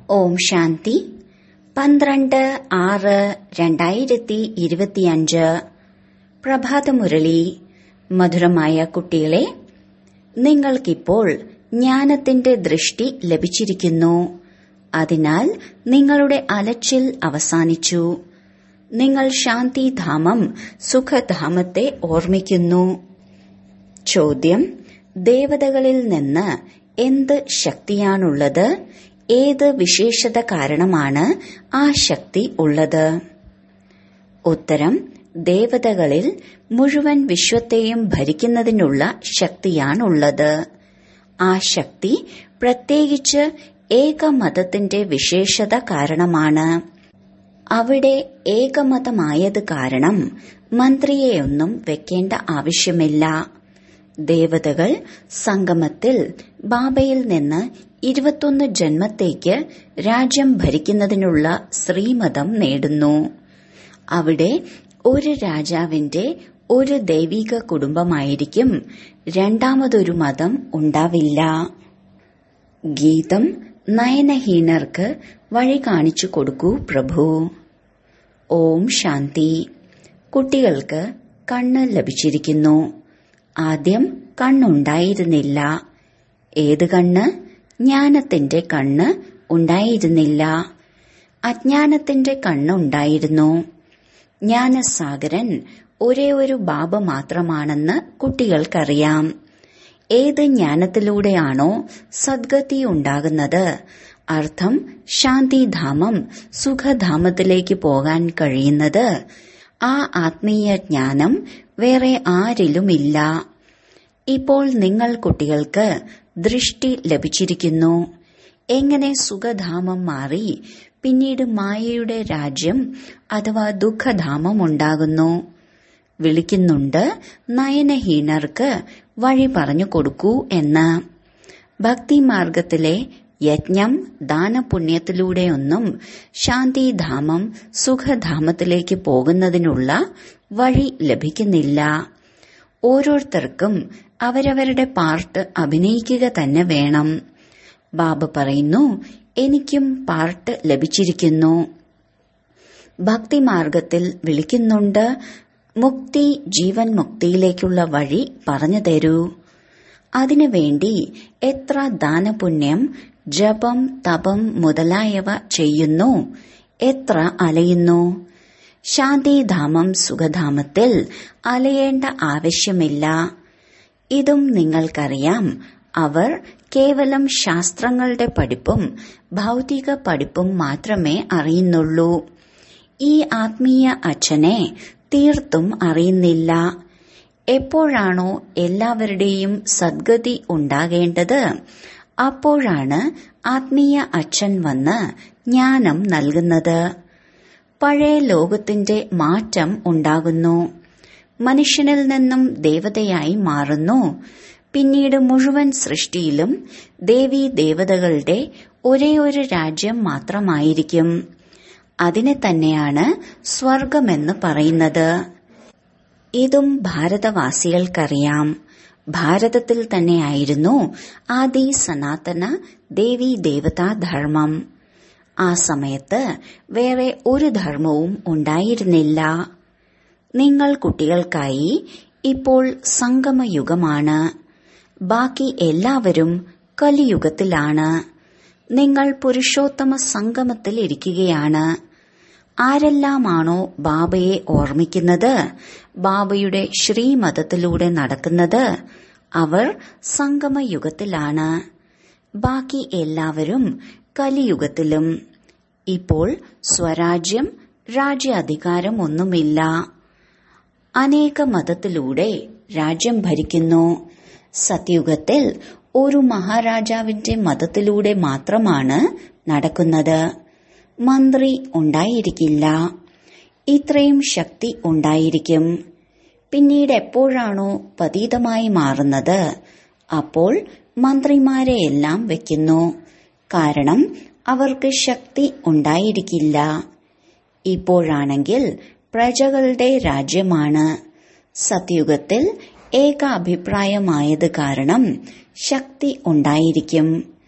ഓം ശാന്തി പന്ത്രണ്ട് ആറ് രണ്ടായിരത്തി ഇരുപത്തിയഞ്ച് പ്രഭാതമുരളി മധുരമായ കുട്ടികളെ നിങ്ങൾക്കിപ്പോൾ ജ്ഞാനത്തിന്റെ ദൃഷ്ടി ലഭിച്ചിരിക്കുന്നു അതിനാൽ നിങ്ങളുടെ അലച്ചിൽ അവസാനിച്ചു നിങ്ങൾ ശാന്തിധാമം സുഖധാമത്തെ ഓർമ്മിക്കുന്നു ചോദ്യം ദേവതകളിൽ നിന്ന് എന്ത് ശക്തിയാണുള്ളത് ഏത് വിശേഷത കാരണമാണ് ആ ശക്തി ഉള്ളത് ഉത്തരം ദേവതകളിൽ മുഴുവൻ വിശ്വത്തെയും ഭരിക്കുന്നതിനുള്ള ശക്തിയാണുള്ളത് ആ ശക്തി പ്രത്യേകിച്ച് ഏകമതത്തിന്റെ വിശേഷത കാരണമാണ് അവിടെ ഏകമതമായത് കാരണം മന്ത്രിയെയൊന്നും വെക്കേണ്ട ആവശ്യമില്ല ദേവതകൾ സംഗമത്തിൽ ബാബയിൽ നിന്ന് ഇരുപത്തൊന്ന് ജന്മത്തേക്ക് രാജ്യം ഭരിക്കുന്നതിനുള്ള ശ്രീമതം നേടുന്നു അവിടെ ഒരു രാജാവിന്റെ ഒരു ദൈവിക കുടുംബമായിരിക്കും രണ്ടാമതൊരു മതം ഉണ്ടാവില്ല ഗീതം നയനഹീനർക്ക് വഴി കാണിച്ചു കൊടുക്കൂ പ്രഭു ഓം ശാന്തി കുട്ടികൾക്ക് കണ്ണ് ലഭിച്ചിരിക്കുന്നു ആദ്യം കണ്ണുണ്ടായിരുന്നില്ല ഏത് കണ്ണ് ജ്ഞാനത്തിന്റെ കണ്ണ് ഉണ്ടായിരുന്നില്ല അജ്ഞാനത്തിന്റെ കണ്ണ് ഉണ്ടായിരുന്നു ജ്ഞാനസാഗരൻ ഒരേ ഒരു ബാബ മാത്രമാണെന്ന് കുട്ടികൾക്കറിയാം ഏത് ജ്ഞാനത്തിലൂടെയാണോ സദ്ഗതി ഉണ്ടാകുന്നത് അർത്ഥം ശാന്തിധാമം സുഖധാമത്തിലേക്ക് പോകാൻ കഴിയുന്നത് ആ ആത്മീയ ജ്ഞാനം വേറെ ആരിലുമില്ല ഇപ്പോൾ നിങ്ങൾ കുട്ടികൾക്ക് ദൃഷ്ടി ലഭിച്ചിരിക്കുന്നു എങ്ങനെ സുഖധാമം മാറി പിന്നീട് മായയുടെ രാജ്യം അഥവാ ദുഃഖധാമം ഉണ്ടാകുന്നു വിളിക്കുന്നുണ്ട് നയനഹീനർക്ക് വഴി പറഞ്ഞു കൊടുക്കൂ എന്ന് ഭക്തിമാർഗത്തിലെ യജ്ഞം ദാനപുണ്യത്തിലൂടെയൊന്നും ശാന്തിധാമം സുഖധാമത്തിലേക്ക് പോകുന്നതിനുള്ള വഴി ലഭിക്കുന്നില്ല ഓരോരുത്തർക്കും അവരവരുടെ പാർട്ട് അഭിനയിക്കുക തന്നെ വേണം ബാബ പറയുന്നു എനിക്കും പാർട്ട് ലഭിച്ചിരിക്കുന്നു ഭക്തിമാർഗത്തിൽ വിളിക്കുന്നുണ്ട് മുക്തി ജീവൻ മുക്തിയിലേക്കുള്ള വഴി പറഞ്ഞു തരൂ അതിനുവേണ്ടി എത്ര ദാനപുണ്യം ജപം തപം മുതലായവ ചെയ്യുന്നു എത്ര അലയുന്നു ശാന്തിധാമം സുഖധാമത്തിൽ അലയേണ്ട ആവശ്യമില്ല ഇതും നിങ്ങൾക്കറിയാം അവർ കേവലം ശാസ്ത്രങ്ങളുടെ പഠിപ്പും ഭൗതിക പഠിപ്പും മാത്രമേ അറിയുന്നുള്ളൂ ഈ ആത്മീയ അച്ഛനെ തീർത്തും അറിയുന്നില്ല എപ്പോഴാണോ എല്ലാവരുടെയും സദ്ഗതി ഉണ്ടാകേണ്ടത് അപ്പോഴാണ് ആത്മീയ അച്ഛൻ വന്ന് ജ്ഞാനം നൽകുന്നത് പഴയ ലോകത്തിന്റെ മാറ്റം ഉണ്ടാകുന്നു മനുഷ്യനിൽ നിന്നും ദേവതയായി മാറുന്നു പിന്നീട് മുഴുവൻ സൃഷ്ടിയിലും ദേവീ ദേവതകളുടെ ഒരേ ഒരു രാജ്യം മാത്രമായിരിക്കും അതിനെ തന്നെയാണ് സ്വർഗമെന്ന് പറയുന്നത് ഇതും ഭാരതവാസികൾക്കറിയാം ഭാരതത്തിൽ തന്നെയായിരുന്നു ആദി സനാതന ദേവീ ദേവതാ ധർമ്മം ആ സമയത്ത് വേറെ ഒരു ധർമ്മവും ഉണ്ടായിരുന്നില്ല നിങ്ങൾ കുട്ടികൾക്കായി ഇപ്പോൾ സംഗമയുഗമാണ് ബാക്കി എല്ലാവരും കലിയുഗത്തിലാണ് നിങ്ങൾ പുരുഷോത്തമ സംഗമത്തിൽ ഇരിക്കുകയാണ് ആരെല്ലാമാണോ ബാബയെ ഓർമ്മിക്കുന്നത് ബാബയുടെ ശ്രീമതത്തിലൂടെ നടക്കുന്നത് അവർ സംഗമയുഗത്തിലാണ് ബാക്കി എല്ലാവരും കലിയുഗത്തിലും ഇപ്പോൾ സ്വരാജ്യം രാജ്യാധികാരം ഒന്നുമില്ല അനേക മതത്തിലൂടെ രാജ്യം ഭരിക്കുന്നു സത്യുഗത്തിൽ ഒരു മഹാരാജാവിന്റെ മതത്തിലൂടെ മാത്രമാണ് നടക്കുന്നത് മന്ത്രി ഉണ്ടായിരിക്കില്ല ഇത്രയും ശക്തി ഉണ്ടായിരിക്കും പിന്നീട് എപ്പോഴാണോ പതീതമായി മാറുന്നത് അപ്പോൾ മന്ത്രിമാരെയെല്ലാം വെക്കുന്നു കാരണം അവർക്ക് ശക്തി ഉണ്ടായിരിക്കില്ല ഇപ്പോഴാണെങ്കിൽ പ്രജകളുടെ രാജ്യമാണ് സത്യുഗത്തിൽ ഏക അഭിപ്രായമായത് കാരണം ശക്തി ഉണ്ടായിരിക്കും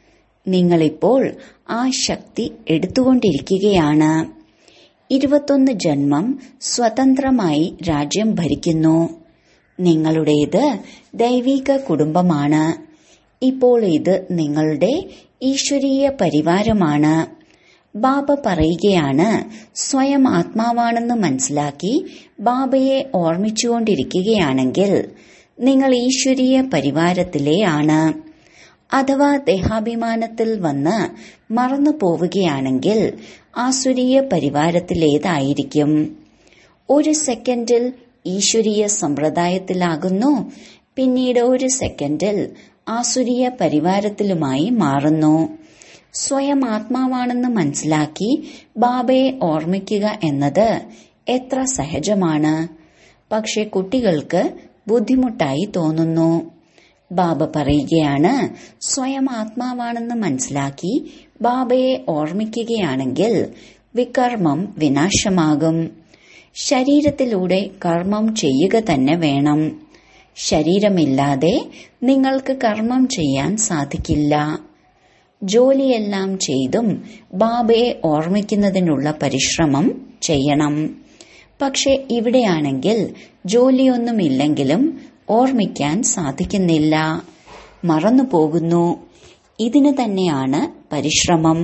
നിങ്ങളിപ്പോൾ ആ ശക്തി എടുത്തുകൊണ്ടിരിക്കുകയാണ് ഇരുപത്തൊന്ന് ജന്മം സ്വതന്ത്രമായി രാജ്യം ഭരിക്കുന്നു നിങ്ങളുടേത് ദൈവിക കുടുംബമാണ് ഇപ്പോൾ ഇത് നിങ്ങളുടെ ഈശ്വരീയ പരിവാരമാണ് ബാബ പറയുകയാണ് സ്വയം ആത്മാവാണെന്ന് മനസ്സിലാക്കി ബാബയെ ഓർമ്മിച്ചുകൊണ്ടിരിക്കുകയാണെങ്കിൽ നിങ്ങൾ ഈശ്വരീയ പരിവാരത്തിലെ ആണ് അഥവാ ദേഹാഭിമാനത്തിൽ വന്ന് മറന്നു പോവുകയാണെങ്കിൽ ആസുരീയ പരിവാരത്തിലേതായിരിക്കും ഒരു സെക്കൻഡിൽ ഈശ്വരീയ സമ്പ്രദായത്തിലാകുന്നു പിന്നീട് ഒരു സെക്കൻഡിൽ ആസുരീയ പരിവാരത്തിലുമായി മാറുന്നു സ്വയം ആത്മാവാണെന്ന് മനസ്സിലാക്കി ബാബയെ ഓർമ്മിക്കുക എന്നത് എത്ര സഹജമാണ് പക്ഷെ കുട്ടികൾക്ക് ബുദ്ധിമുട്ടായി തോന്നുന്നു ബാബ പറയുകയാണ് സ്വയം ആത്മാവാണെന്ന് മനസ്സിലാക്കി ബാബയെ ഓർമ്മിക്കുകയാണെങ്കിൽ വികർമ്മം വിനാശമാകും ശരീരത്തിലൂടെ കർമ്മം ചെയ്യുക തന്നെ വേണം ശരീരമില്ലാതെ നിങ്ങൾക്ക് കർമ്മം ചെയ്യാൻ സാധിക്കില്ല ജോലിയെല്ലാം ചെയ്തും ബാബയെ ഓർമ്മിക്കുന്നതിനുള്ള പരിശ്രമം ചെയ്യണം പക്ഷെ ഇവിടെയാണെങ്കിൽ ജോലിയൊന്നുമില്ലെങ്കിലും ഓർമ്മിക്കാൻ സാധിക്കുന്നില്ല മറന്നുപോകുന്നു ഇതിന് തന്നെയാണ് പരിശ്രമം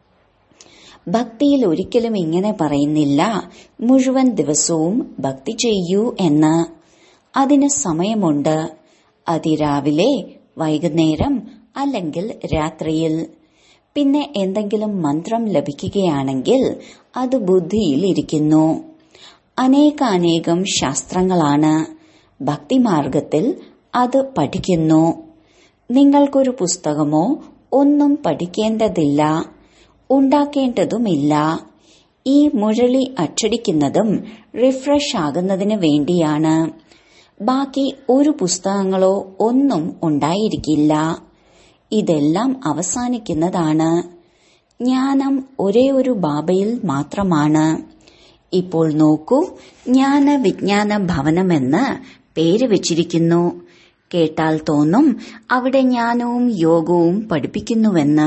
ഭക്തിയിൽ ഒരിക്കലും ഇങ്ങനെ പറയുന്നില്ല മുഴുവൻ ദിവസവും ഭക്തി ചെയ്യൂ എന്ന് അതിന് സമയമുണ്ട് അതിരാവിലെ വൈകുന്നേരം അല്ലെങ്കിൽ രാത്രിയിൽ പിന്നെ എന്തെങ്കിലും മന്ത്രം ലഭിക്കുകയാണെങ്കിൽ അത് ബുദ്ധിയിൽ ഇരിക്കുന്നു അനേകാനേകം ശാസ്ത്രങ്ങളാണ് ഭക്തിമാർഗത്തിൽ അത് പഠിക്കുന്നു നിങ്ങൾക്കൊരു പുസ്തകമോ ഒന്നും പഠിക്കേണ്ടതില്ല ഉണ്ടാക്കേണ്ടതുമില്ല ഈ മുരളി അച്ചടിക്കുന്നതും റിഫ്രഷ് ആകുന്നതിന് വേണ്ടിയാണ് ബാക്കി ഒരു പുസ്തകങ്ങളോ ഒന്നും ഉണ്ടായിരിക്കില്ല ഇതെല്ലാം അവസാനിക്കുന്നതാണ് ജ്ഞാനം ഒരേ ഒരു ബാബയിൽ മാത്രമാണ് ഇപ്പോൾ നോക്കൂ ജ്ഞാന വിജ്ഞാന ഭവനമെന്ന് പേര് വെച്ചിരിക്കുന്നു കേട്ടാൽ തോന്നും അവിടെ ജ്ഞാനവും യോഗവും പഠിപ്പിക്കുന്നുവെന്ന്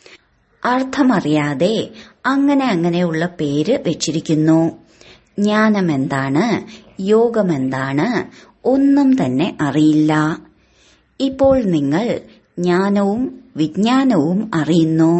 അർത്ഥമറിയാതെ അങ്ങനെ അങ്ങനെയുള്ള പേര് വെച്ചിരിക്കുന്നു ജ്ഞാനമെന്താണ് യോഗമെന്താണ് ഒന്നും തന്നെ അറിയില്ല ഇപ്പോൾ നിങ്ങൾ ജ്ഞാനവും വിജ്ഞാനവും അറിയുന്നു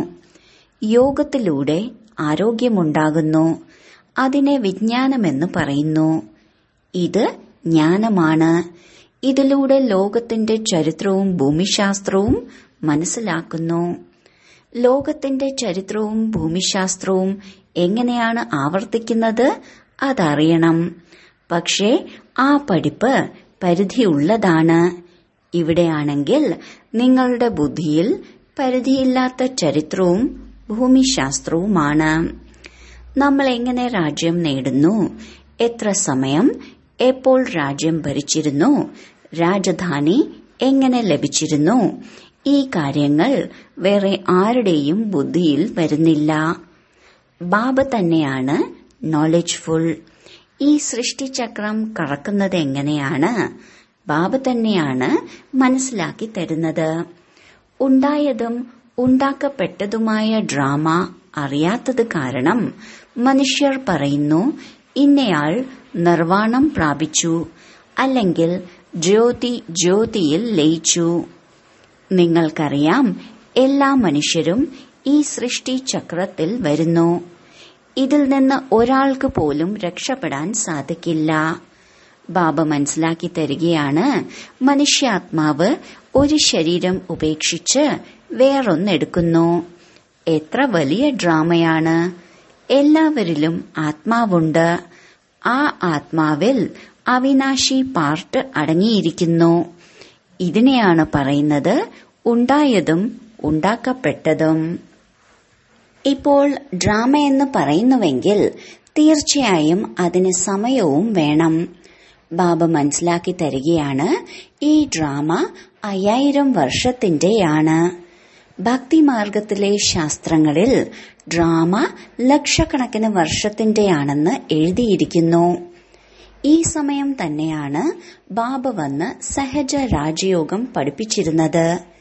യോഗത്തിലൂടെ ആരോഗ്യമുണ്ടാകുന്നു അതിനെ വിജ്ഞാനമെന്ന് പറയുന്നു ഇത് ജ്ഞാനമാണ് ഇതിലൂടെ ലോകത്തിന്റെ ചരിത്രവും ഭൂമിശാസ്ത്രവും മനസ്സിലാക്കുന്നു ലോകത്തിന്റെ ചരിത്രവും ഭൂമിശാസ്ത്രവും എങ്ങനെയാണ് ആവർത്തിക്കുന്നത് അതറിയണം പക്ഷേ ആ പഠിപ്പ് പരിധിയുള്ളതാണ് ഇവിടെയാണെങ്കിൽ നിങ്ങളുടെ ബുദ്ധിയിൽ പരിധിയില്ലാത്ത ചരിത്രവും ഭൂമിശാസ്ത്രവുമാണ് നമ്മൾ എങ്ങനെ രാജ്യം നേടുന്നു എത്ര സമയം എപ്പോൾ രാജ്യം ഭരിച്ചിരുന്നു രാജധാനി എങ്ങനെ ലഭിച്ചിരുന്നു ഈ കാര്യങ്ങൾ വേറെ ആരുടെയും ബുദ്ധിയിൽ വരുന്നില്ല ബാബ തന്നെയാണ് നോളജ്ഫുൾ ഈ സൃഷ്ടിചക്രം കറക്കുന്നത് എങ്ങനെയാണ് ബാബ തന്നെയാണ് മനസ്സിലാക്കി തരുന്നത് ഉണ്ടായതും ഉണ്ടാക്കപ്പെട്ടതുമായ ഡ്രാമ അറിയാത്തത് കാരണം മനുഷ്യർ പറയുന്നു ഇന്നയാൾ നിർവാണം പ്രാപിച്ചു അല്ലെങ്കിൽ ജ്യോതി ജ്യോതിയിൽ ലയിച്ചു നിങ്ങൾക്കറിയാം എല്ലാ മനുഷ്യരും ഈ സൃഷ്ടി ചക്രത്തിൽ വരുന്നു ഇതിൽ നിന്ന് ഒരാൾക്ക് പോലും രക്ഷപ്പെടാൻ സാധിക്കില്ല ബാബ മനസ്സിലാക്കി തരികയാണ് മനുഷ്യാത്മാവ് ഒരു ശരീരം ഉപേക്ഷിച്ച് വേറൊന്നെടുക്കുന്നു എത്ര വലിയ ഡ്രാമയാണ് എല്ലാവരിലും ആത്മാവുണ്ട് ആ ആത്മാവിൽ അവിനാശി പാർട്ട് അടങ്ങിയിരിക്കുന്നു ഇതിനെയാണ് പറയുന്നത് ഉണ്ടായതും ഉണ്ടാക്കപ്പെട്ടതും ഇപ്പോൾ ഡ്രാമ എന്ന് പറയുന്നുവെങ്കിൽ തീർച്ചയായും അതിന് സമയവും വേണം ബാബ മനസ്സിലാക്കി തരികയാണ് ഈ ഡ്രാമ അയ്യായിരം വർഷത്തിന്റെയാണ് ഭക്തിമാർഗത്തിലെ ശാസ്ത്രങ്ങളിൽ ഡ്രാമ ലക്ഷക്കണക്കിന് വർഷത്തിന്റെയാണെന്ന് എഴുതിയിരിക്കുന്നു ഈ സമയം തന്നെയാണ് ബാബ വന്ന് സഹജ രാജയോഗം പഠിപ്പിച്ചിരുന്നത്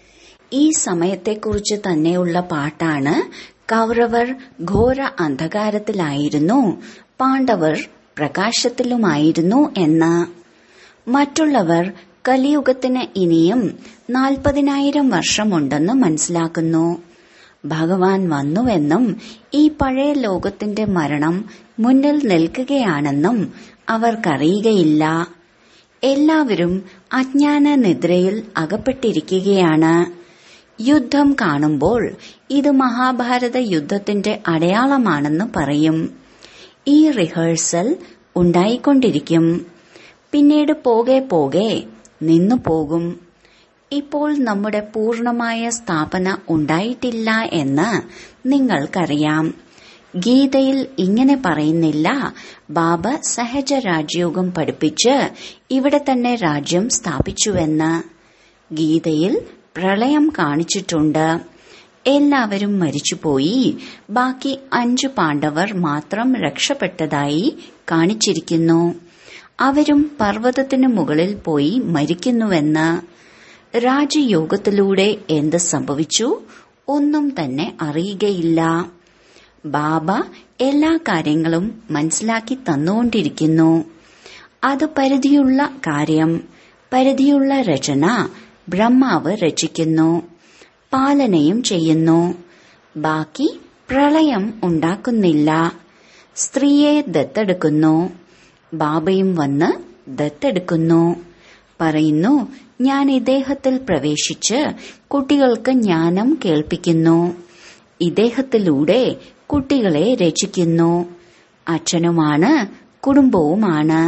ഈ സമയത്തെക്കുറിച്ച് തന്നെയുള്ള പാട്ടാണ് കൗരവർ ഘോര അന്ധകാരത്തിലായിരുന്നു പാണ്ഡവർ പ്രകാശത്തിലുമായിരുന്നു എന്ന് മറ്റുള്ളവർ കലിയുഗത്തിന് ഇനിയും നാൽപ്പതിനായിരം വർഷമുണ്ടെന്ന് മനസ്സിലാക്കുന്നു ഭഗവാൻ വന്നുവെന്നും ഈ പഴയ ലോകത്തിന്റെ മരണം മുന്നിൽ നിൽക്കുകയാണെന്നും അവർക്കറിയുകയില്ല എല്ലാവരും അജ്ഞാന നിദ്രയിൽ അകപ്പെട്ടിരിക്കുകയാണ് യുദ്ധം കാണുമ്പോൾ ഇത് മഹാഭാരത യുദ്ധത്തിന്റെ അടയാളമാണെന്ന് പറയും ഈ റിഹേഴ്സൽ ഉണ്ടായിക്കൊണ്ടിരിക്കും പിന്നീട് പോകെ പോകെ നിന്നു പോകും ഇപ്പോൾ നമ്മുടെ പൂർണമായ സ്ഥാപന ഉണ്ടായിട്ടില്ല എന്ന് നിങ്ങൾക്കറിയാം ഗീതയിൽ ഇങ്ങനെ പറയുന്നില്ല ബാബ സഹജ രാജയോഗം പഠിപ്പിച്ച് ഇവിടെ തന്നെ രാജ്യം സ്ഥാപിച്ചുവെന്ന് ഗീതയിൽ പ്രളയം കാണിച്ചിട്ടുണ്ട് എല്ലാവരും മരിച്ചുപോയി ബാക്കി അഞ്ചു പാണ്ഡവർ മാത്രം രക്ഷപ്പെട്ടതായി കാണിച്ചിരിക്കുന്നു അവരും പർവ്വതത്തിനു മുകളിൽ പോയി മരിക്കുന്നുവെന്ന് രാജയോഗത്തിലൂടെ എന്ത് സംഭവിച്ചു ഒന്നും തന്നെ അറിയുകയില്ല ബാബ എല്ലാ കാര്യങ്ങളും മനസ്സിലാക്കി തന്നുകൊണ്ടിരിക്കുന്നു അത് പരിധിയുള്ള കാര്യം പരിധിയുള്ള രചന ബ്രഹ്മാവ് രചിക്കുന്നു പാലനയും ചെയ്യുന്നു ബാക്കി പ്രളയം ഉണ്ടാക്കുന്നില്ല സ്ത്രീയെ ദത്തെടുക്കുന്നു ബാബയും വന്ന് ദത്തെടുക്കുന്നു പറയുന്നു ഞാൻ ഇദ്ദേഹത്തിൽ പ്രവേശിച്ച് കുട്ടികൾക്ക് ജ്ഞാനം കേൾപ്പിക്കുന്നു ഇദ്ദേഹത്തിലൂടെ കുട്ടികളെ രചിക്കുന്നു അച്ഛനുമാണ് കുടുംബവുമാണ്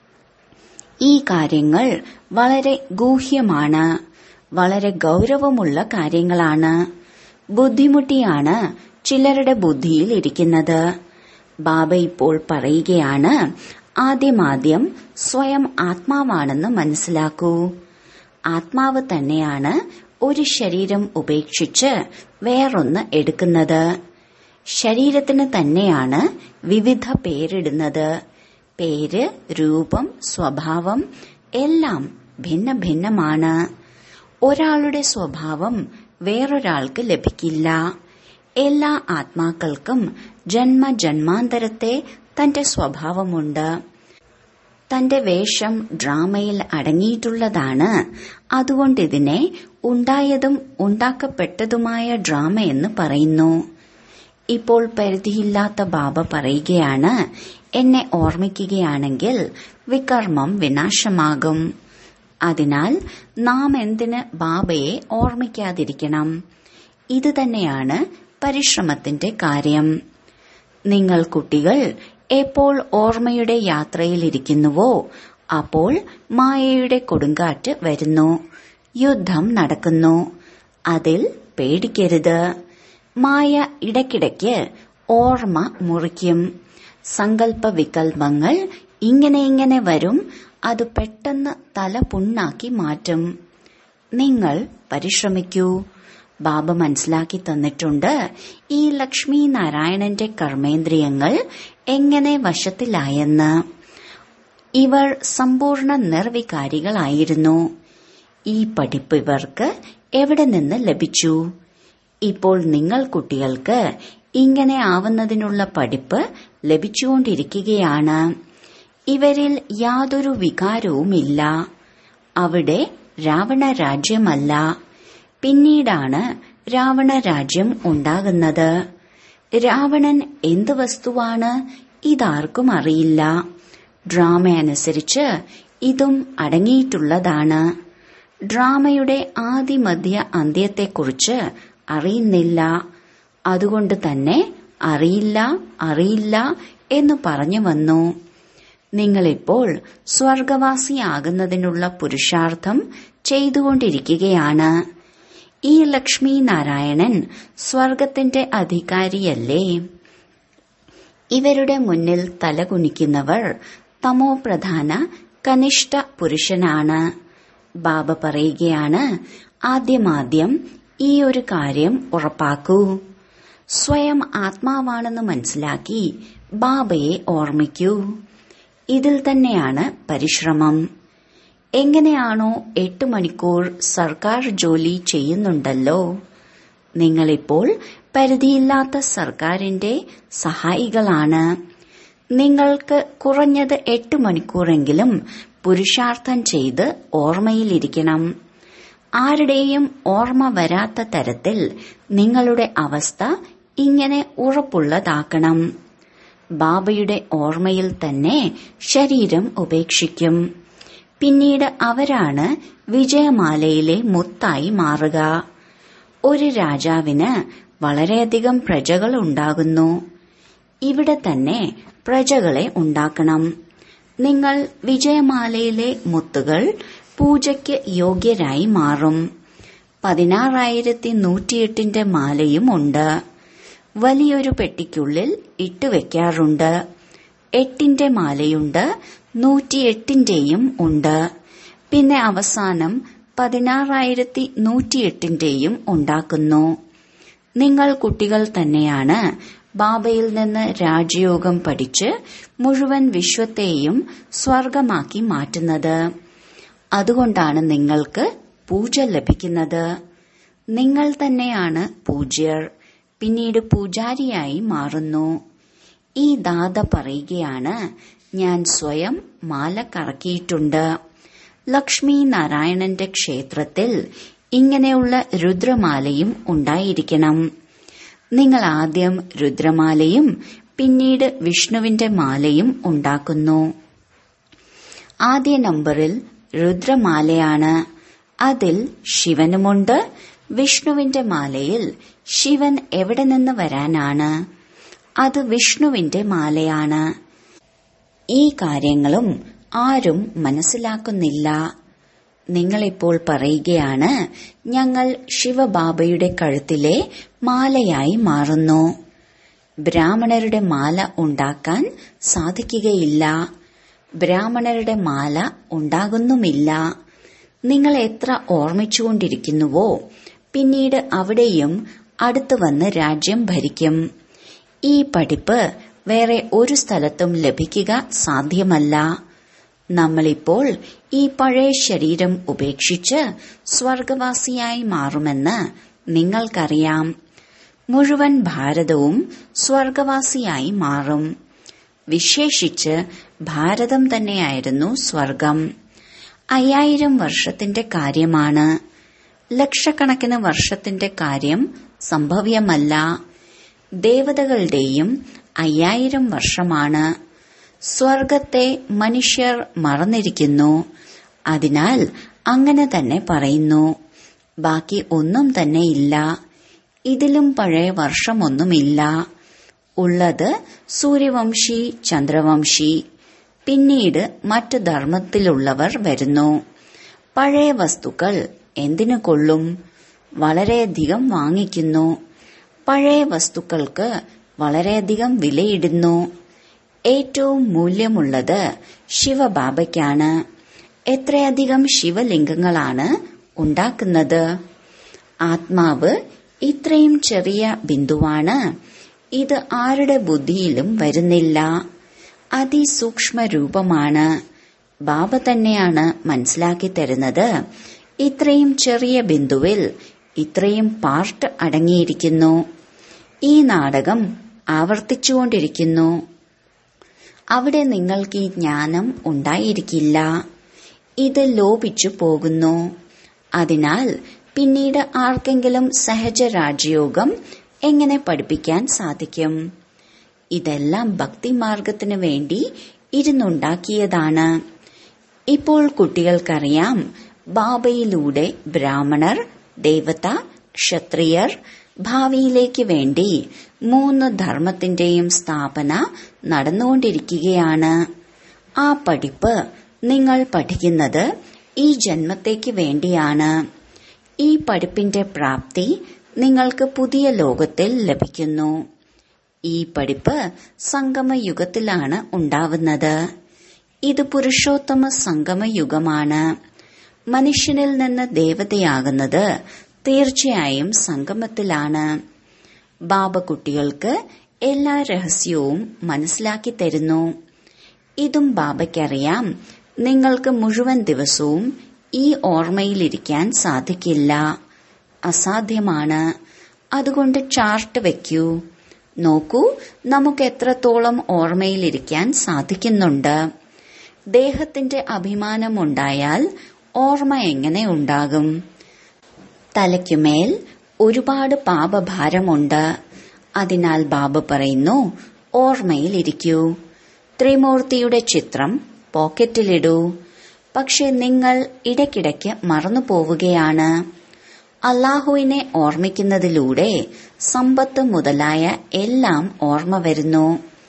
ഈ കാര്യങ്ങൾ വളരെ ഗൂഹ്യമാണ് വളരെ ഗൗരവമുള്ള കാര്യങ്ങളാണ് ബുദ്ധിമുട്ടിയാണ് ചിലരുടെ ബുദ്ധിയിൽ ഇരിക്കുന്നത് ബാബ ഇപ്പോൾ പറയുകയാണ് ആദ്യമാദ്യം സ്വയം ആത്മാവാണെന്ന് മനസ്സിലാക്കൂ ആത്മാവ് തന്നെയാണ് ഒരു ശരീരം ഉപേക്ഷിച്ച് വേറൊന്ന് എടുക്കുന്നത് ശരീരത്തിന് തന്നെയാണ് വിവിധ പേരിടുന്നത് പേര് രൂപം സ്വഭാവം എല്ലാം ഭിന്ന ഭിന്നമാണ് ഒരാളുടെ സ്വഭാവം വേറൊരാൾക്ക് ലഭിക്കില്ല എല്ലാ ആത്മാക്കൾക്കും ജന്മ ജന്മാന്തരത്തെ തന്റെ സ്വഭാവമുണ്ട് തന്റെ വേഷം ഡ്രാമയിൽ അടങ്ങിയിട്ടുള്ളതാണ് അതുകൊണ്ട് ഇതിനെ ഉണ്ടായതും ഉണ്ടാക്കപ്പെട്ടതുമായ ഡ്രാമ എന്ന് പറയുന്നു ഇപ്പോൾ പരിധിയില്ലാത്ത ബാബ പറയുകയാണ് എന്നെ ഓർമ്മിക്കുകയാണെങ്കിൽ വികർമ്മം വിനാശമാകും അതിനാൽ നാം എന്തിന് ബാബയെ ഓർമ്മിക്കാതിരിക്കണം ഇത് തന്നെയാണ് പരിശ്രമത്തിന്റെ കാര്യം നിങ്ങൾ കുട്ടികൾ എപ്പോൾ ഓർമ്മയുടെ യാത്രയിലിരിക്കുന്നുവോ അപ്പോൾ മായയുടെ കൊടുങ്കാറ്റ് വരുന്നു യുദ്ധം നടക്കുന്നു അതിൽ പേടിക്കരുത് മായ ഇടയ്ക്കിടയ്ക്ക് ഓർമ്മ മുറിക്കും സങ്കല്പ വികൽപ്പങ്ങൾ ഇങ്ങനെ ഇങ്ങനെ വരും അത് പെട്ടെന്ന് തല പുണ്ണാക്കി മാറ്റും നിങ്ങൾ പരിശ്രമിക്കൂ ബാബ മനസ്സിലാക്കി തന്നിട്ടുണ്ട് ഈ ലക്ഷ്മി നാരായണന്റെ കർമ്മേന്ദ്രിയങ്ങൾ എങ്ങനെ വശത്തിലായെന്ന് ഇവർ സമ്പൂർണ്ണ നിർവികാരികളായിരുന്നു ഈ പഠിപ്പ് ഇവർക്ക് എവിടെ നിന്ന് ലഭിച്ചു ഇപ്പോൾ നിങ്ങൾ കുട്ടികൾക്ക് ഇങ്ങനെ ആവുന്നതിനുള്ള പഠിപ്പ് ലഭിച്ചുകൊണ്ടിരിക്കുകയാണ് ഇവരിൽ യാതൊരു വികാരവുമില്ല അവിടെ രാവണ രാജ്യമല്ല പിന്നീടാണ് രാവണ രാജ്യം ഉണ്ടാകുന്നത് രാവണൻ എന്ത് വസ്തുവാണ് ഇതാർക്കും അറിയില്ല ഡ്രാമ അനുസരിച്ച് ഇതും അടങ്ങിയിട്ടുള്ളതാണ് ഡ്രാമയുടെ ആദിമധ്യ അന്ത്യത്തെക്കുറിച്ച് അറിയുന്നില്ല അതുകൊണ്ട് തന്നെ അറിയില്ല അറിയില്ല എന്ന് പറഞ്ഞു വന്നു നിങ്ങളിപ്പോൾ സ്വർഗവാസിയാകുന്നതിനുള്ള പുരുഷാർത്ഥം ചെയ്തുകൊണ്ടിരിക്കുകയാണ് ഈ ലക്ഷ്മി നാരായണൻ സ്വർഗത്തിന്റെ അധികാരിയല്ലേ ഇവരുടെ മുന്നിൽ തലകുനിക്കുന്നവർ തമോ പ്രധാന കനിഷ്ഠ പുരുഷനാണ് ബാബ പറയുകയാണ് ആദ്യമാദ്യം ഈ ഒരു കാര്യം ഉറപ്പാക്കൂ സ്വയം ആത്മാവാണെന്ന് മനസ്സിലാക്കി ബാബയെ ഓർമ്മിക്കൂ ഇതിൽ തന്നെയാണ് പരിശ്രമം എങ്ങനെയാണോ എട്ട് മണിക്കൂർ സർക്കാർ ജോലി ചെയ്യുന്നുണ്ടല്ലോ നിങ്ങളിപ്പോൾ പരിധിയില്ലാത്ത സർക്കാരിന്റെ സഹായികളാണ് നിങ്ങൾക്ക് കുറഞ്ഞത് എട്ട് മണിക്കൂറെങ്കിലും പുരുഷാർത്ഥം ചെയ്ത് ഓർമ്മയിലിരിക്കണം ആരുടെയും ഓർമ്മ വരാത്ത തരത്തിൽ നിങ്ങളുടെ അവസ്ഥ ഇങ്ങനെ ഉറപ്പുള്ളതാക്കണം ബാബയുടെ ഓർമ്മയിൽ തന്നെ ശരീരം ഉപേക്ഷിക്കും പിന്നീട് അവരാണ് വിജയമാലയിലെ മുത്തായി മാറുക ഒരു രാജാവിന് വളരെയധികം പ്രജകൾ ഉണ്ടാകുന്നു ഇവിടെ തന്നെ പ്രജകളെ ഉണ്ടാക്കണം നിങ്ങൾ വിജയമാലയിലെ മുത്തുകൾ പൂജയ്ക്ക് യോഗ്യരായി മാറും പതിനാറായിരത്തി നൂറ്റിയെട്ടിന്റെ മാലയും ഉണ്ട് വലിയൊരു പെട്ടിക്കുള്ളിൽ ഇട്ടുവെക്കാറുണ്ട് എട്ടിന്റെ മാലയുണ്ട് നൂറ്റിയെട്ടിന്റെയും ഉണ്ട് പിന്നെ അവസാനം പതിനാറായിരത്തി നൂറ്റിയെട്ടിന്റെയും ഉണ്ടാക്കുന്നു നിങ്ങൾ കുട്ടികൾ തന്നെയാണ് ബാബയിൽ നിന്ന് രാജയോഗം പഠിച്ച് മുഴുവൻ വിശ്വത്തെയും സ്വർഗമാക്കി മാറ്റുന്നത് അതുകൊണ്ടാണ് നിങ്ങൾക്ക് പൂജ ലഭിക്കുന്നത് നിങ്ങൾ തന്നെയാണ് പൂജ്യർ പിന്നീട് പൂജാരിയായി മാറുന്നു ഈ ദാത പറയുകയാണ് ഞാൻ സ്വയം മാല കറക്കിയിട്ടുണ്ട് ലക്ഷ്മി നാരായണന്റെ ക്ഷേത്രത്തിൽ ഇങ്ങനെയുള്ള രുദ്രമാലയും ഉണ്ടായിരിക്കണം നിങ്ങൾ ആദ്യം രുദ്രമാലയും പിന്നീട് വിഷ്ണുവിന്റെ മാലയും ഉണ്ടാക്കുന്നു ആദ്യ നമ്പറിൽ രുദ്രമാലയാണ് അതിൽ ശിവനുമുണ്ട് വിഷ്ണുവിന്റെ മാലയിൽ ശിവൻ എവിടെ നിന്ന് വരാനാണ് അത് വിഷ്ണുവിന്റെ മാലയാണ് ഈ കാര്യങ്ങളും ആരും മനസ്സിലാക്കുന്നില്ല നിങ്ങളിപ്പോൾ പറയുകയാണ് ഞങ്ങൾ ശിവബാബയുടെ കഴുത്തിലെ മാലയായി മാറുന്നു ബ്രാഹ്മണരുടെ മാല ഉണ്ടാക്കാൻ സാധിക്കുകയില്ല ബ്രാഹ്മണരുടെ മാല ഉണ്ടാകുന്നുമില്ല നിങ്ങൾ എത്ര ഓർമ്മിച്ചുകൊണ്ടിരിക്കുന്നുവോ പിന്നീട് അവിടെയും അടുത്തു വന്ന് രാജ്യം ഭരിക്കും ഈ പഠിപ്പ് വേറെ ഒരു സ്ഥലത്തും ലഭിക്കുക സാധ്യമല്ല നമ്മളിപ്പോൾ ഈ പഴയ ശരീരം ഉപേക്ഷിച്ച് സ്വർഗവാസിയായി മാറുമെന്ന് നിങ്ങൾക്കറിയാം മുഴുവൻ ഭാരതവും സ്വർഗവാസിയായി മാറും വിശേഷിച്ച് ഭാരതം തന്നെയായിരുന്നു സ്വർഗം അയ്യായിരം വർഷത്തിന്റെ കാര്യമാണ് ലക്ഷക്കണക്കിന് വർഷത്തിന്റെ കാര്യം സംഭവ്യമല്ല ദേവതകളുടെയും അയ്യായിരം വർഷമാണ് സ്വർഗത്തെ മനുഷ്യർ മറന്നിരിക്കുന്നു അതിനാൽ അങ്ങനെ തന്നെ പറയുന്നു ബാക്കി ഒന്നും തന്നെ ഇല്ല ഇതിലും പഴയ വർഷമൊന്നുമില്ല ഉള്ളത് സൂര്യവംശി ചന്ദ്രവംശി പിന്നീട് മറ്റു ധർമ്മത്തിലുള്ളവർ വരുന്നു പഴയ വസ്തുക്കൾ എന്തിനു കൊള്ളും വളരെയധികം വാങ്ങിക്കുന്നു പഴയ വസ്തുക്കൾക്ക് വളരെയധികം വിലയിടുന്നു ഏറ്റവും മൂല്യമുള്ളത് ശിവബാബയ്ക്കാണ് എത്രയധികം ശിവലിംഗങ്ങളാണ് ഉണ്ടാക്കുന്നത് ആത്മാവ് ഇത്രയും ചെറിയ ബിന്ദുവാണ് ഇത് ആരുടെ ബുദ്ധിയിലും വരുന്നില്ല അതിസൂക്ഷ്മ രൂപമാണ് ബാബ തന്നെയാണ് മനസ്സിലാക്കി തരുന്നത് ഇത്രയും ചെറിയ ബിന്ദുവിൽ ഇത്രയും പാർട്ട് അടങ്ങിയിരിക്കുന്നു ഈ നാടകം ആവർത്തിച്ചുകൊണ്ടിരിക്കുന്നു അവിടെ നിങ്ങൾക്ക് ഈ ജ്ഞാനം ഉണ്ടായിരിക്കില്ല ഇത് ലോപിച്ചു പോകുന്നു അതിനാൽ പിന്നീട് ആർക്കെങ്കിലും സഹജ രാജയോഗം എങ്ങനെ പഠിപ്പിക്കാൻ സാധിക്കും ഇതെല്ലാം ഭക്തിമാർഗത്തിനു വേണ്ടി ഇരുന്നുണ്ടാക്കിയതാണ് ഇപ്പോൾ കുട്ടികൾക്കറിയാം ബാബയിലൂടെ ബ്രാഹ്മണർ ദേവത ക്ഷത്രിയർ ഭാവിയിലേക്ക് വേണ്ടി മൂന്ന് ധർമ്മത്തിന്റെയും സ്ഥാപന നടന്നുകൊണ്ടിരിക്കുകയാണ് ആ പഠിപ്പ് നിങ്ങൾ പഠിക്കുന്നത് ഈ ജന്മത്തേക്ക് വേണ്ടിയാണ് ഈ പഠിപ്പിന്റെ പ്രാപ്തി നിങ്ങൾക്ക് പുതിയ ലോകത്തിൽ ലഭിക്കുന്നു ഈ പഠിപ്പ് സംഗമയുഗത്തിലാണ് ഉണ്ടാവുന്നത് ഇത് പുരുഷോത്തമ സംഗമയുഗമാണ് മനുഷ്യനിൽ നിന്ന് ദേവതയാകുന്നത് തീർച്ചയായും സംഗമത്തിലാണ് ബാബ കുട്ടികൾക്ക് എല്ലാ രഹസ്യവും മനസ്സിലാക്കി തരുന്നു ഇതും ബാബയ്ക്കറിയാം നിങ്ങൾക്ക് മുഴുവൻ ദിവസവും ഈ ഓർമ്മയിലിരിക്കാൻ സാധിക്കില്ല അസാധ്യമാണ് അതുകൊണ്ട് ചാർട്ട് വെക്കൂ നോക്കൂ നമുക്ക് എത്രത്തോളം ഓർമ്മയിലിരിക്കാൻ സാധിക്കുന്നുണ്ട് ദേഹത്തിന്റെ അഭിമാനമുണ്ടായാൽ ഓർമ്മ എങ്ങനെ ഉണ്ടാകും തലയ്ക്കുമേൽ ഒരുപാട് പാപഭാരമുണ്ട് അതിനാൽ ബാബ പറയുന്നു ഓർമ്മയിലിരിക്കൂ ത്രിമൂർത്തിയുടെ ചിത്രം പോക്കറ്റിലിടൂ പക്ഷെ നിങ്ങൾ ഇടയ്ക്കിടയ്ക്ക് മറന്നു പോവുകയാണ് അള്ളാഹുവിനെ ഓർമ്മിക്കുന്നതിലൂടെ സമ്പത്ത് മുതലായ എല്ലാം ഓർമ്മ വരുന്നു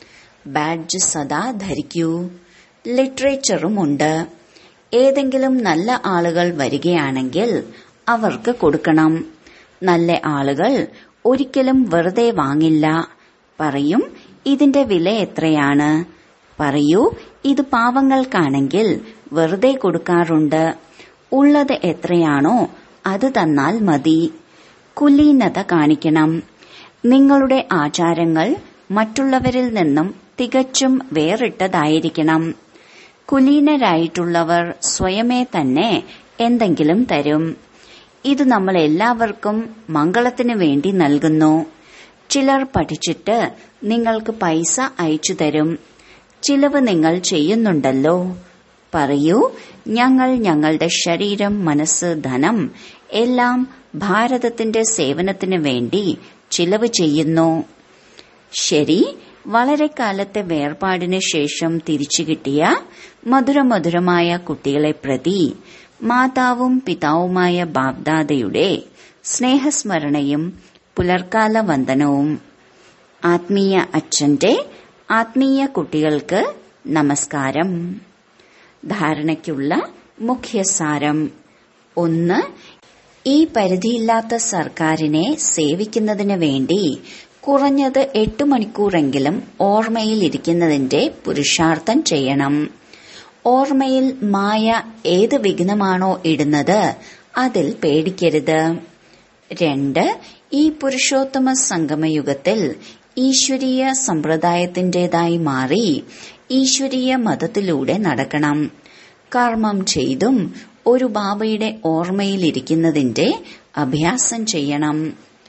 ബാഡ്ജ് സദാ ധരിക്കൂ ലിറ്ററേച്ചറുമുണ്ട് ഏതെങ്കിലും നല്ല ആളുകൾ വരികയാണെങ്കിൽ അവർക്ക് കൊടുക്കണം നല്ല ആളുകൾ ഒരിക്കലും വെറുതെ വാങ്ങില്ല പറയും ഇതിന്റെ വില എത്രയാണ് പറയൂ ഇത് പാവങ്ങൾക്കാണെങ്കിൽ വെറുതെ കൊടുക്കാറുണ്ട് ഉള്ളത് എത്രയാണോ അത് തന്നാൽ മതി കുലീനത കാണിക്കണം നിങ്ങളുടെ ആചാരങ്ങൾ മറ്റുള്ളവരിൽ നിന്നും തികച്ചും വേറിട്ടതായിരിക്കണം കുലീനരായിട്ടുള്ളവർ സ്വയമേ തന്നെ എന്തെങ്കിലും തരും ഇത് നമ്മൾ എല്ലാവർക്കും മംഗളത്തിനു വേണ്ടി നൽകുന്നു ചിലർ പഠിച്ചിട്ട് നിങ്ങൾക്ക് പൈസ അയച്ചു തരും ചിലവ് നിങ്ങൾ ചെയ്യുന്നുണ്ടല്ലോ പറയൂ ഞങ്ങൾ ഞങ്ങളുടെ ശരീരം മനസ്സ് ധനം എല്ലാം ഭാരതത്തിന്റെ സേവനത്തിനു വേണ്ടി ചിലവ് ചെയ്യുന്നു ശരി വളരെ കാലത്തെ വേർപാടിന് ശേഷം തിരിച്ചു കിട്ടിയ മധുരമധുരമായ കുട്ടികളെ പ്രതി മാതാവും പിതാവുമായ ബാബ്ദാദയുടെ സ്നേഹസ്മരണയും പുലർക്കാല വന്ദനവും ആത്മീയ അച്ഛന്റെ ആത്മീയ കുട്ടികൾക്ക് നമസ്കാരം ധാരണയ്ക്കുള്ള മുഖ്യസാരം ഒന്ന് ഈ പരിധിയില്ലാത്ത സർക്കാരിനെ സേവിക്കുന്നതിന് വേണ്ടി കുറഞ്ഞത് എട്ട് മണിക്കൂറെങ്കിലും ഓർമ്മയിൽ ഇരിക്കുന്നതിന്റെ പുരുഷാർത്ഥം ചെയ്യണം ഓർമ്മയിൽ മായ ഏത് വിഘ്നമാണോ ഇടുന്നത് അതിൽ പേടിക്കരുത് രണ്ട് ഈ പുരുഷോത്തമ സംഗമയുഗത്തിൽ ഈശ്വരീയ സമ്പ്രദായത്തിന്റേതായി മാറി ഈശ്വരീയ മതത്തിലൂടെ നടക്കണം കർമ്മം ചെയ്തും ഒരു ബാബയുടെ ഓർമ്മയിലിരിക്കുന്നതിന്റെ അഭ്യാസം ചെയ്യണം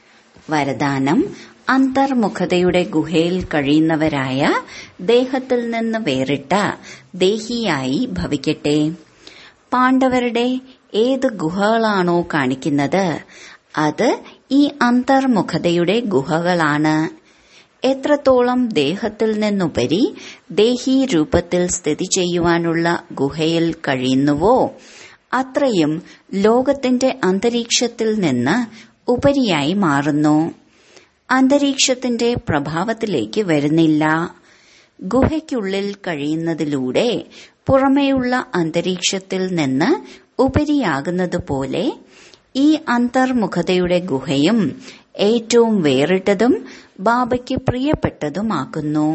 വരദാനം അന്തർമുഖതയുടെ ഗുഹയിൽ കഴിയുന്നവരായ ദേഹത്തിൽ നിന്ന് വേറിട്ട ദേഹിയായി ഭവിക്കട്ടെ പാണ്ഡവരുടെ ഏത് ഗുഹകളാണോ കാണിക്കുന്നത് അത് ഈ അന്തർമുഖതയുടെ ഗുഹകളാണ് എത്രത്തോളം ദേഹത്തിൽ നിന്നുപരി ദേഹീ രൂപത്തിൽ സ്ഥിതി ചെയ്യുവാനുള്ള ഗുഹയിൽ കഴിയുന്നുവോ അത്രയും ലോകത്തിന്റെ അന്തരീക്ഷത്തിൽ നിന്ന് ഉപരിയായി മാറുന്നു അന്തരീക്ഷത്തിന്റെ പ്രഭാവത്തിലേക്ക് വരുന്നില്ല ഗുഹയ്ക്കുള്ളിൽ കഴിയുന്നതിലൂടെ പുറമേയുള്ള അന്തരീക്ഷത്തിൽ നിന്ന് ഉപരിയാകുന്നതുപോലെ ഈ അന്തർമുഖതയുടെ ഗുഹയും ഏറ്റവും വേറിട്ടതും ബാബയ്ക്ക് പ്രിയപ്പെട്ടതുമാക്കുന്നു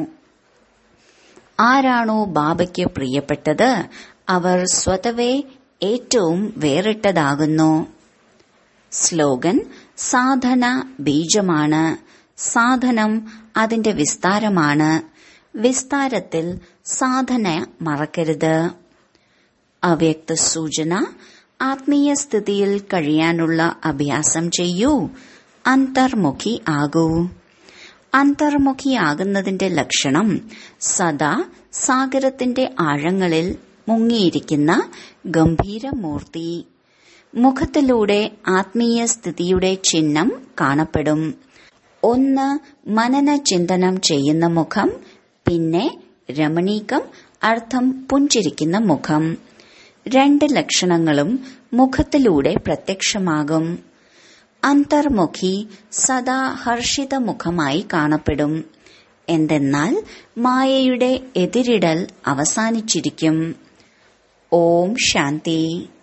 ആരാണോ ബാബയ്ക്ക് പ്രിയപ്പെട്ടത് അവർ സ്വതവേ ഏറ്റവും വേറിട്ടതാകുന്നു സ്ലോഗൻ സാധന ബീജമാണ് സാധനം അതിന്റെ വിസ്താരമാണ് വിസ്താരത്തിൽ സാധന മറക്കരുത് അവ്യക്ത സൂചന ആത്മീയ സ്ഥിതിയിൽ കഴിയാനുള്ള അഭ്യാസം ചെയ്യൂ അന്തർമുഖി ആകൂ അന്തർമുഖിയാകുന്നതിന്റെ ലക്ഷണം സദാ സാഗരത്തിന്റെ ആഴങ്ങളിൽ മുങ്ങിയിരിക്കുന്ന ഗംഭീരമൂർത്തി മുഖത്തിലൂടെ ആത്മീയ സ്ഥിതിയുടെ ചിഹ്നം കാണപ്പെടും ഒന്ന് മനന ചിന്തനം ചെയ്യുന്ന മുഖം പിന്നെ രമണീകം അർത്ഥം പുഞ്ചിരിക്കുന്ന മുഖം രണ്ട് ലക്ഷണങ്ങളും മുഖത്തിലൂടെ പ്രത്യക്ഷമാകും അന്തർമുഖി സദാ ഹർഷിത മുഖമായി കാണപ്പെടും എന്തെന്നാൽ മായയുടെ എതിരിടൽ അവസാനിച്ചിരിക്കും ഓം ശാന്തി